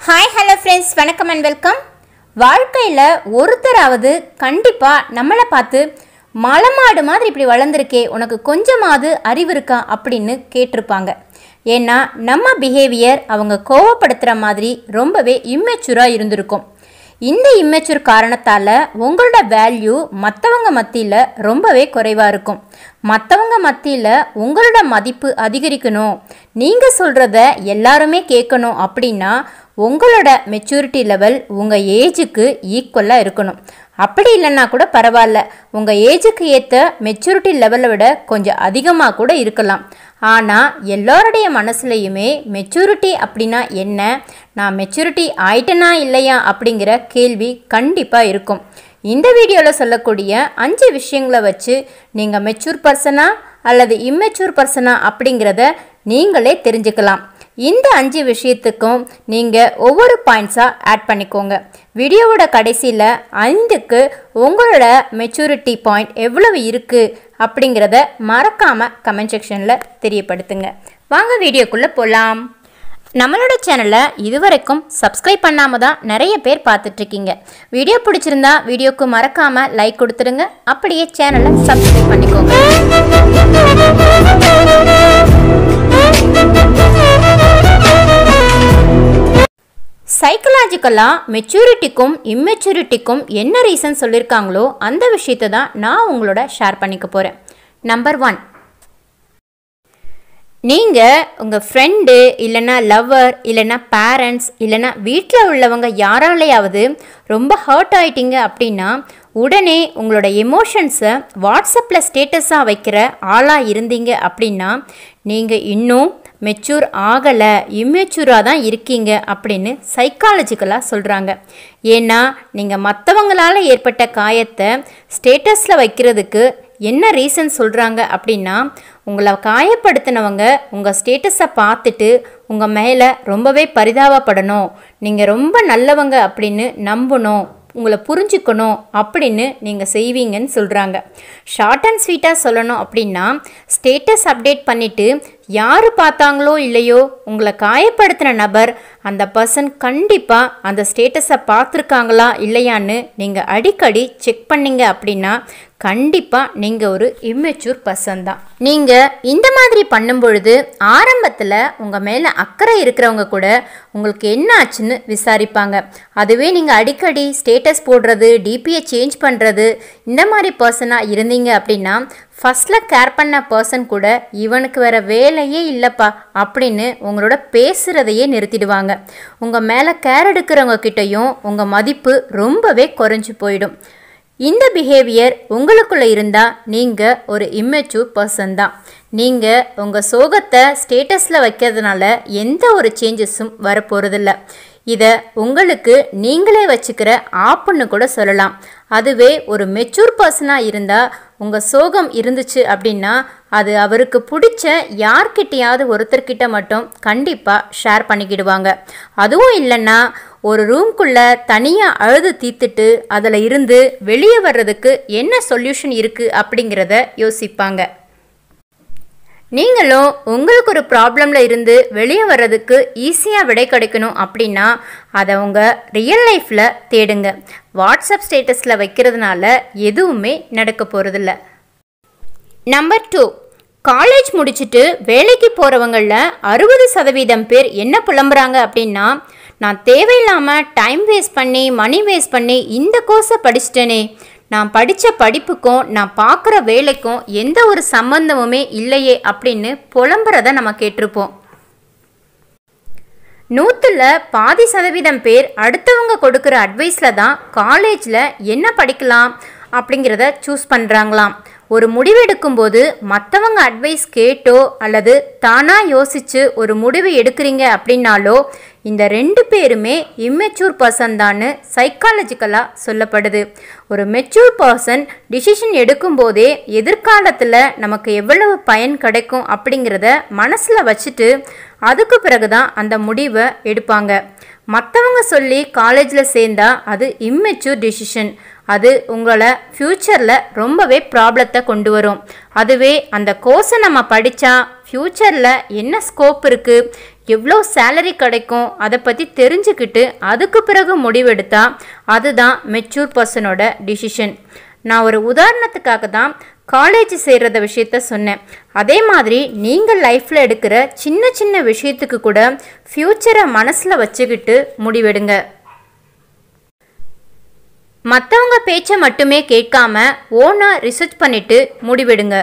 hi hello friends வணக்கம் and welcome வாழ்க்கையில் ஒருத்தராவது கண்டிப்பாக நம்மளை பார்த்து மலமாடு மாதிரி இப்படி வளர்ந்துருக்கே உனக்கு கொஞ்சமாவது அறிவு இருக்கா அப்படின்னு கேட்டிருப்பாங்க ஏன்னா நம்ம பிஹேவியர் அவங்க கோவப்படுத்துகிற மாதிரி ரொம்பவே இம்மெச்சூராக இருந்திருக்கும் இந்த இம்மெச்சூர் காரணத்தால் உங்களோட வேல்யூ மற்றவங்க மத்தியில் ரொம்பவே குறைவாக இருக்கும் மற்றவங்க மத்தியில் உங்களோட மதிப்பு அதிகரிக்கணும் நீங்கள் சொல்கிறத எல்லாருமே கேட்கணும் அப்படின்னா உங்களோட மெச்சூரிட்டி லெவல் உங்கள் ஏஜுக்கு ஈக்குவலாக இருக்கணும் அப்படி இல்லைன்னா கூட பரவாயில்ல உங்கள் ஏஜுக்கு ஏற்ற மெச்சூரிட்டி லெவலை விட கொஞ்சம் அதிகமாக கூட இருக்கலாம் ஆனால் எல்லோருடைய மனசுலையுமே மெச்சூரிட்டி அப்படின்னா என்ன நான் மெச்சூரிட்டி ஆயிட்டனா இல்லையா அப்படிங்கிற கேள்வி கண்டிப்பாக இருக்கும் இந்த வீடியோவில் சொல்லக்கூடிய அஞ்சு விஷயங்களை வச்சு நீங்கள் மெச்சூர் பர்சனா அல்லது இம்மெச்சூர் பர்சனா அப்படிங்கிறத நீங்களே தெரிஞ்சுக்கலாம் இந்த அஞ்சு விஷயத்துக்கும் நீங்கள் ஒவ்வொரு பாயிண்ட்ஸாக ஆட் பண்ணிக்கோங்க வீடியோவோட கடைசியில் ஐந்துக்கு உங்களோட மெச்சூரிட்டி பாயிண்ட் எவ்வளவு இருக்குது அப்படிங்கிறத மறக்காமல் கமெண்ட் செக்ஷனில் தெரியப்படுத்துங்க வாங்க வீடியோக்குள்ளே போகலாம் நம்மளோட சேனலை இதுவரைக்கும் சப்ஸ்கிரைப் பண்ணாமல் தான் நிறைய பேர் பார்த்துட்ருக்கீங்க வீடியோ பிடிச்சிருந்தா வீடியோக்கு மறக்காமல் லைக் கொடுத்துருங்க அப்படியே சேனலை சப்ஸ்கிரைப் பண்ணிக்கோங்க சைக்கலாஜிக்கலாக மெச்சூரிட்டிக்கும் இம்மெச்சூரிட்டிக்கும் என்ன ரீசன் சொல்லியிருக்காங்களோ அந்த விஷயத்தை தான் நான் உங்களோட ஷேர் பண்ணிக்க போகிறேன் நம்பர் ஒன் நீங்கள் உங்கள் ஃப்ரெண்டு இல்லைன்னா லவ்வர் இல்லைன்னா பேரண்ட்ஸ் இல்லைன்னா வீட்டில் உள்ளவங்க யாராலையாவது ரொம்ப ஹர்ட் ஆயிட்டீங்க அப்படின்னா உடனே உங்களோட எமோஷன்ஸை வாட்ஸ்அப்பில் ஸ்டேட்டஸாக வைக்கிற ஆளாக இருந்தீங்க அப்படின்னா நீங்கள் இன்னும் மெச்சூர் ஆகலை இம்மெச்சூராக தான் இருக்கீங்க அப்படின்னு சைக்காலஜிக்கலாக சொல்கிறாங்க ஏன்னா நீங்கள் மற்றவங்களால் ஏற்பட்ட காயத்தை ஸ்டேட்டஸில் வைக்கிறதுக்கு என்ன ரீசன் சொல்கிறாங்க அப்படின்னா உங்களை காயப்படுத்தினவங்க உங்கள் ஸ்டேட்டஸை பார்த்துட்டு உங்கள் மேலே ரொம்பவே பரிதாபப்படணும் நீங்கள் ரொம்ப நல்லவங்க அப்படின்னு நம்பணும் உங்களை புரிஞ்சுக்கணும் அப்படின்னு நீங்கள் செய்வீங்கன்னு சொல்கிறாங்க ஷார்ட் அண்ட் ஸ்வீட்டாக சொல்லணும் அப்படின்னா ஸ்டேட்டஸ் அப்டேட் பண்ணிவிட்டு யார் பார்த்தாங்களோ இல்லையோ உங்களை காயப்படுத்தின நபர் அந்த பர்சன் கண்டிப்பாக அந்த ஸ்டேட்டஸை பார்த்துருக்காங்களா இல்லையான்னு நீங்கள் அடிக்கடி செக் பண்ணீங்க அப்படின்னா கண்டிப்பாக நீங்கள் ஒரு இம்மெச்சூர் பர்சன் தான் நீங்கள் இந்த மாதிரி பண்ணும் பொழுது ஆரம்பத்தில் உங்கள் மேலே அக்கறை இருக்கிறவங்க கூட உங்களுக்கு என்ன ஆச்சுன்னு விசாரிப்பாங்க அதுவே நீங்கள் அடிக்கடி ஸ்டேட்டஸ் போடுறது டிபியை சேஞ்ச் பண்ணுறது இந்த மாதிரி பர்சனாக இருந்தீங்க அப்படின்னா ஃபஸ்ட்டில் கேர் பண்ண பர்சன் கூட இவனுக்கு வேற வேலையே இல்லைப்பா அப்படின்னு உங்களோட பேசுகிறதையே நிறுத்திடுவாங்க உங்கள் மேலே கேர் எடுக்கிறவங்க கிட்டேயும் உங்கள் மதிப்பு ரொம்பவே குறைஞ்சி போயிடும் இந்த பிஹேவியர் உங்களுக்குள்ளே இருந்தால் நீங்கள் ஒரு இம்மெச்சூர் பர்சன் தான் நீங்கள் உங்கள் சோகத்தை ஸ்டேட்டஸில் வைக்கிறதுனால எந்த ஒரு சேஞ்சஸும் வரப்போகிறதில்ல இதை உங்களுக்கு நீங்களே வச்சுக்கிற ஆப்புன்னு கூட சொல்லலாம் அதுவே ஒரு மெச்சூர் பர்சனாக இருந்தால் உங்கள் சோகம் இருந்துச்சு அப்படின்னா அது அவருக்கு பிடிச்ச யார்கிட்டையாவது ஒருத்தர்கிட்ட மட்டும் கண்டிப்பாக ஷேர் பண்ணிக்கிடுவாங்க அதுவும் இல்லைன்னா ஒரு ரூம்குள்ளே தனியாக அழுது தீர்த்துட்டு அதில் இருந்து வெளியே வர்றதுக்கு என்ன சொல்யூஷன் இருக்குது அப்படிங்கிறத யோசிப்பாங்க நீங்களும் உங்களுக்கு ஒரு ப்ராப்ளமில் இருந்து வெளியே வர்றதுக்கு ஈஸியாக விடை கிடைக்கணும் அப்படின்னா அதை உங்கள் ரியல் லைஃப்பில் தேடுங்க வாட்ஸ்அப் ஸ்டேட்டஸில் வைக்கிறதுனால எதுவுமே நடக்க போகிறதில்ல நம்பர் டூ காலேஜ் முடிச்சுட்டு வேலைக்கு போகிறவங்களில் அறுபது சதவீதம் பேர் என்ன புலம்புறாங்க அப்படின்னா நான் தேவையில்லாமல் டைம் வேஸ்ட் பண்ணி மணி வேஸ்ட் பண்ணி இந்த கோர்ஸை படிச்சிட்டேனே நான் படித்த படிப்புக்கும் நான் பார்க்குற வேலைக்கும் எந்த ஒரு சம்பந்தமுமே இல்லையே அப்படின்னு புலம்புறத நம்ம கேட்டிருப்போம் நூற்றில் பாதி சதவீதம் பேர் அடுத்தவங்க கொடுக்குற அட்வைஸில் தான் காலேஜில் என்ன படிக்கலாம் அப்படிங்கிறத சூஸ் பண்ணுறாங்களாம் ஒரு முடிவெடுக்கும்போது மற்றவங்க அட்வைஸ் கேட்டோ அல்லது தானாக யோசித்து ஒரு முடிவு எடுக்கிறீங்க அப்படின்னாலோ இந்த ரெண்டு பேருமே இம்மெச்சூர் பர்சன் தான்னு சைக்காலஜிக்கலாக சொல்லப்படுது ஒரு மெச்சூர் பர்சன் டிசிஷன் எடுக்கும்போதே எதிர்காலத்தில் நமக்கு எவ்வளவு பயன் கிடைக்கும் அப்படிங்கிறத மனசில் வச்சுட்டு அதுக்கு பிறகு தான் அந்த முடிவை எடுப்பாங்க மற்றவங்க சொல்லி காலேஜில் சேர்ந்தா அது இம்மெச்சூர் டிசிஷன் அது உங்களை ஃப்யூச்சரில் ரொம்பவே ப்ராப்ளத்தை கொண்டு வரும் அதுவே அந்த கோர்ஸை நம்ம படித்தா ஃப்யூச்சரில் என்ன ஸ்கோப் இருக்குது எவ்வளோ சேலரி கிடைக்கும் அதை பற்றி தெரிஞ்சுக்கிட்டு அதுக்கு பிறகு முடிவெடுத்தா அதுதான் மெச்சூர் பர்சனோட டிசிஷன் நான் ஒரு உதாரணத்துக்காக தான் காலேஜ் சேர்றத விஷயத்த சொன்னேன் அதே மாதிரி நீங்கள் லைஃப்பில் எடுக்கிற சின்ன சின்ன விஷயத்துக்கு கூட ஃப்யூச்சரை மனசில் வச்சுக்கிட்டு முடிவெடுங்க மற்றவங்க பேச்சை மட்டுமே கேட்காம ஓனாக ரிசர்ச் பண்ணிட்டு முடிவெடுங்க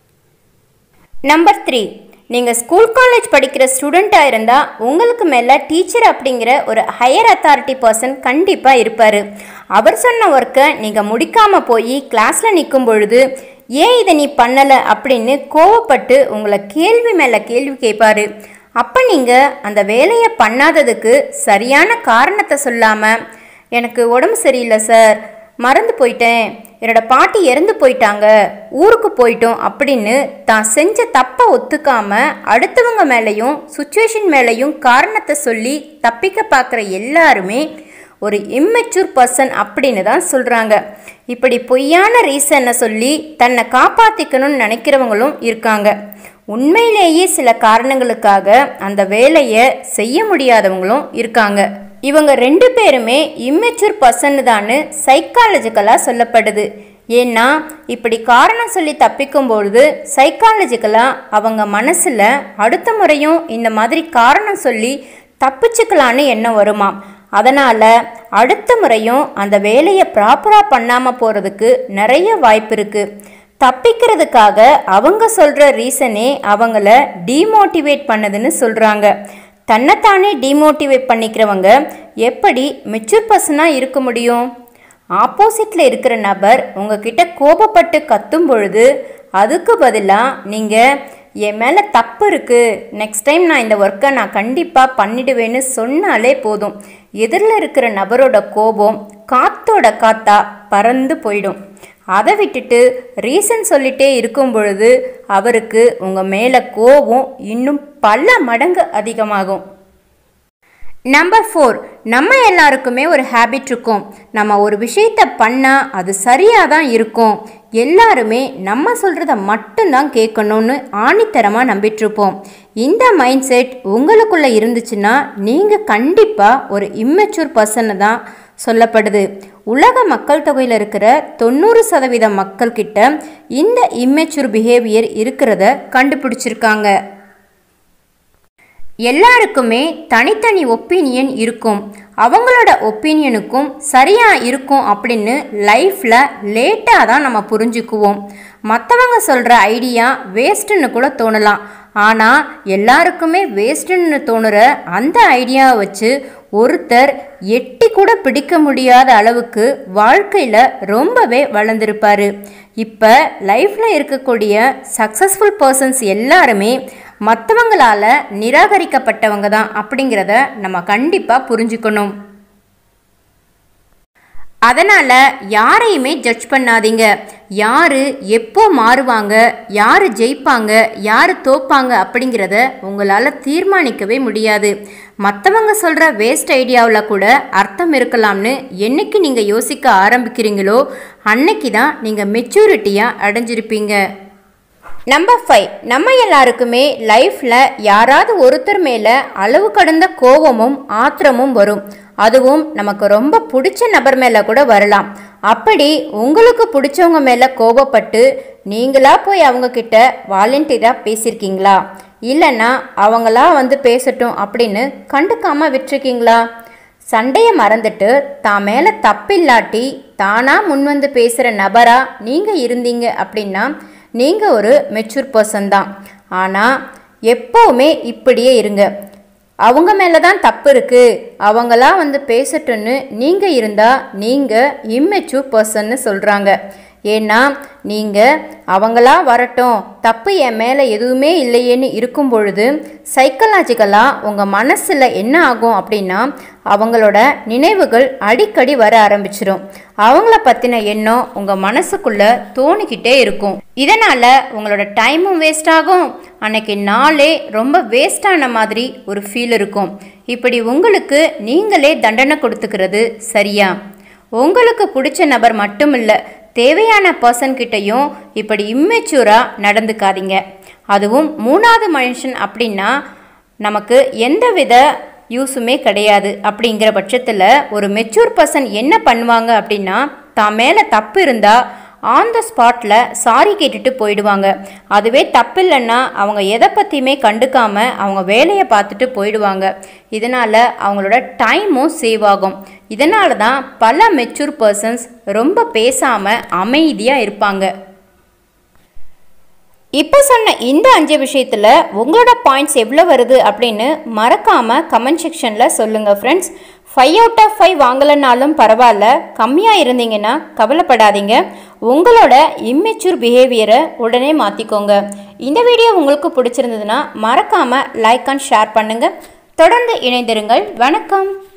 நம்பர் த்ரீ நீங்கள் ஸ்கூல் காலேஜ் படிக்கிற ஸ்டூடெண்ட்டாக இருந்தால் உங்களுக்கு மேலே டீச்சர் அப்படிங்கிற ஒரு ஹையர் அத்தாரிட்டி பர்சன் கண்டிப்பாக இருப்பார் அவர் சொன்ன ஒர்க்கை நீங்கள் முடிக்காமல் போய் கிளாஸில் நிற்கும் பொழுது ஏன் இதை நீ பண்ணலை அப்படின்னு கோவப்பட்டு உங்களை கேள்வி மேலே கேள்வி கேட்பாரு அப்போ நீங்கள் அந்த வேலையை பண்ணாததுக்கு சரியான காரணத்தை சொல்லாமல் எனக்கு உடம்பு சரியில்லை சார் மறந்து போயிட்டேன் என்னோட பாட்டி இறந்து போயிட்டாங்க ஊருக்கு போயிட்டோம் அப்படின்னு தான் செஞ்ச தப்பை ஒத்துக்காம அடுத்தவங்க மேலேயும் சுச்சுவேஷன் மேலேயும் காரணத்தை சொல்லி தப்பிக்க பார்க்குற எல்லாருமே ஒரு இம்மெச்சூர் பர்சன் அப்படின்னு தான் சொல்கிறாங்க இப்படி பொய்யான ரீசனை சொல்லி தன்னை காப்பாற்றிக்கணும்னு நினைக்கிறவங்களும் இருக்காங்க உண்மையிலேயே சில காரணங்களுக்காக அந்த வேலையை செய்ய முடியாதவங்களும் இருக்காங்க இவங்க ரெண்டு பேருமே இம்மெச்சூர் பர்சன் தான் சைக்காலஜிக்கலாக சொல்லப்படுது ஏன்னா இப்படி காரணம் சொல்லி தப்பிக்கும்பொழுது சைக்காலஜிக்கலாக அவங்க மனசில் அடுத்த முறையும் இந்த மாதிரி காரணம் சொல்லி தப்பிச்சுக்கலான்னு எண்ணம் வருமாம் அதனால் அடுத்த முறையும் அந்த வேலையை ப்ராப்பராக பண்ணாமல் போகிறதுக்கு நிறைய வாய்ப்பு இருக்குது தப்பிக்கிறதுக்காக அவங்க சொல்கிற ரீசனே அவங்கள டீமோட்டிவேட் பண்ணதுன்னு சொல்கிறாங்க தன்னைத்தானே டீமோட்டிவேட் பண்ணிக்கிறவங்க எப்படி மெச்சூர் பர்சனாக இருக்க முடியும் ஆப்போசிட்டில் இருக்கிற நபர் உங்ககிட்ட கோபப்பட்டு கத்தும் பொழுது அதுக்கு பதிலாக நீங்கள் என் மேலே தப்பு இருக்குது நெக்ஸ்ட் டைம் நான் இந்த ஒர்க்கை நான் கண்டிப்பாக பண்ணிடுவேன்னு சொன்னாலே போதும் எதிரில் இருக்கிற நபரோட கோபம் காத்தோட காத்தா பறந்து போயிடும் அதை விட்டுட்டு ரீசன் சொல்லிட்டே இருக்கும் பொழுது அவருக்கு உங்கள் மேலே கோபம் இன்னும் பல மடங்கு அதிகமாகும் நம்பர் ஃபோர் நம்ம எல்லாருக்குமே ஒரு ஹேபிட் இருக்கும் நம்ம ஒரு விஷயத்த பண்ணால் அது சரியாக தான் இருக்கும் எல்லாருமே நம்ம சொல்கிறத மட்டும்தான் கேட்கணும்னு ஆணித்தரமாக நம்பிட்டுருப்போம் இந்த மைண்ட் செட் உங்களுக்குள்ளே இருந்துச்சுன்னா நீங்கள் கண்டிப்பாக ஒரு இம்மெச்சூர் பர்சனை தான் சொல்லப்படுது உலக மக்கள் தொகையில் இருக்கிற தொண்ணூறு சதவீத மக்கள்கிட்ட இந்த இம்மெச்சூர் பிஹேவியர் இருக்கிறத கண்டுபிடிச்சிருக்காங்க எல்லாருக்குமே தனித்தனி ஒப்பீனியன் இருக்கும் அவங்களோட ஒப்பீனியனுக்கும் சரியாக இருக்கும் அப்படின்னு லைஃப்பில் லேட்டாக தான் நம்ம புரிஞ்சுக்குவோம் மற்றவங்க சொல்கிற ஐடியா வேஸ்ட்டுன்னு கூட தோணலாம் ஆனால் எல்லாருக்குமே வேஸ்ட்டுன்னு தோணுற அந்த ஐடியாவை வச்சு ஒருத்தர் எட்டி கூட பிடிக்க முடியாத அளவுக்கு வாழ்க்கையில் ரொம்பவே வளர்ந்துருப்பாரு இப்போ லைஃப்பில் இருக்கக்கூடிய சக்ஸஸ்ஃபுல் பர்சன்ஸ் எல்லாருமே மற்றவங்களால் நிராகரிக்கப்பட்டவங்க தான் அப்படிங்கிறத நம்ம கண்டிப்பாக புரிஞ்சுக்கணும் அதனால் யாரையுமே ஜட்ஜ் பண்ணாதீங்க யார் எப்போ மாறுவாங்க யார் ஜெயிப்பாங்க யார் தோப்பாங்க அப்படிங்கிறத உங்களால் தீர்மானிக்கவே முடியாது மற்றவங்க சொல்கிற வேஸ்ட் ஐடியாவில் கூட அர்த்தம் இருக்கலாம்னு என்னைக்கு நீங்கள் யோசிக்க ஆரம்பிக்கிறீங்களோ அன்னைக்கு தான் நீங்கள் மெச்சூரிட்டியாக அடைஞ்சிருப்பீங்க நம்பர் ஃபைவ் நம்ம எல்லாருக்குமே லைஃப்பில் யாராவது ஒருத்தர் மேலே அளவு கடந்த கோபமும் ஆத்திரமும் வரும் அதுவும் நமக்கு ரொம்ப பிடிச்ச நபர் மேலே கூட வரலாம் அப்படி உங்களுக்கு பிடிச்சவங்க மேலே கோபப்பட்டு நீங்களா போய் அவங்கக்கிட்ட வாலண்டியராக பேசியிருக்கீங்களா இல்லைன்னா அவங்களா வந்து பேசட்டும் அப்படின்னு கண்டுக்காமல் விட்டுருக்கீங்களா சண்டையை மறந்துட்டு தான் மேலே தப்பில்லாட்டி தானாக முன் வந்து பேசுகிற நபராக நீங்கள் இருந்தீங்க அப்படின்னா நீங்கள் ஒரு மெச்சூர் பர்சன் தான் ஆனால் எப்போவுமே இப்படியே இருங்க அவங்க மேலே தான் தப்பு இருக்குது அவங்களா வந்து பேசட்டும்னு நீங்கள் இருந்தால் நீங்கள் இம்மெச்சூர் பர்சன்னு சொல்கிறாங்க ஏன்னா நீங்கள் அவங்களா வரட்டும் தப்பு என் மேலே எதுவுமே இல்லையேன்னு இருக்கும் பொழுது சைக்கலாஜிக்கலாக உங்கள் மனசில் என்ன ஆகும் அப்படின்னா அவங்களோட நினைவுகள் அடிக்கடி வர ஆரம்பிச்சிடும் அவங்கள பற்றின எண்ணம் உங்கள் மனசுக்குள்ளே தோணிக்கிட்டே இருக்கும் இதனால் உங்களோட டைமும் வேஸ்ட் ஆகும் அன்னைக்கு நாளே ரொம்ப வேஸ்டான மாதிரி ஒரு ஃபீல் இருக்கும் இப்படி உங்களுக்கு நீங்களே தண்டனை கொடுத்துக்கிறது சரியா உங்களுக்கு பிடிச்ச நபர் மட்டும் இல்லை தேவையான பர்சன் கிட்டேயும் இப்படி இம்மெச்சூராக நடந்துக்காதீங்க அதுவும் மூணாவது மனுஷன் அப்படின்னா நமக்கு எந்தவித யூஸுமே கிடையாது அப்படிங்கிற பட்சத்தில் ஒரு மெச்சூர் பர்சன் என்ன பண்ணுவாங்க அப்படின்னா தான் மேலே தப்பு இருந்தால் ஆன் த ஸ்பாட்டில் சாரி கேட்டுட்டு போயிடுவாங்க அதுவே தப்பு இல்லைன்னா அவங்க எதை பற்றியுமே கண்டுக்காமல் அவங்க வேலையை பார்த்துட்டு போயிடுவாங்க இதனால் அவங்களோட டைமும் சேவ் ஆகும் இதனால தான் பல மெச்சூர் பர்சன்ஸ் ரொம்ப பேசாமல் அமைதியாக இருப்பாங்க இப்போ சொன்ன இந்த அஞ்சு விஷயத்தில் உங்களோட பாயிண்ட்ஸ் எவ்வளோ வருது அப்படின்னு மறக்காமல் கமெண்ட் செக்ஷனில் சொல்லுங்கள் friends five out of five வாங்கலைனாலும் பரவாயில்ல கம்மியாக இருந்தீங்கன்னா கவலைப்படாதீங்க உங்களோட இம்மெச்சூர் பிஹேவியரை உடனே மாற்றிக்கோங்க இந்த வீடியோ உங்களுக்கு பிடிச்சிருந்ததுன்னா மறக்காமல் லைக் அண்ட் ஷேர் பண்ணுங்கள் தொடர்ந்து இணைந்திருங்கள் வணக்கம்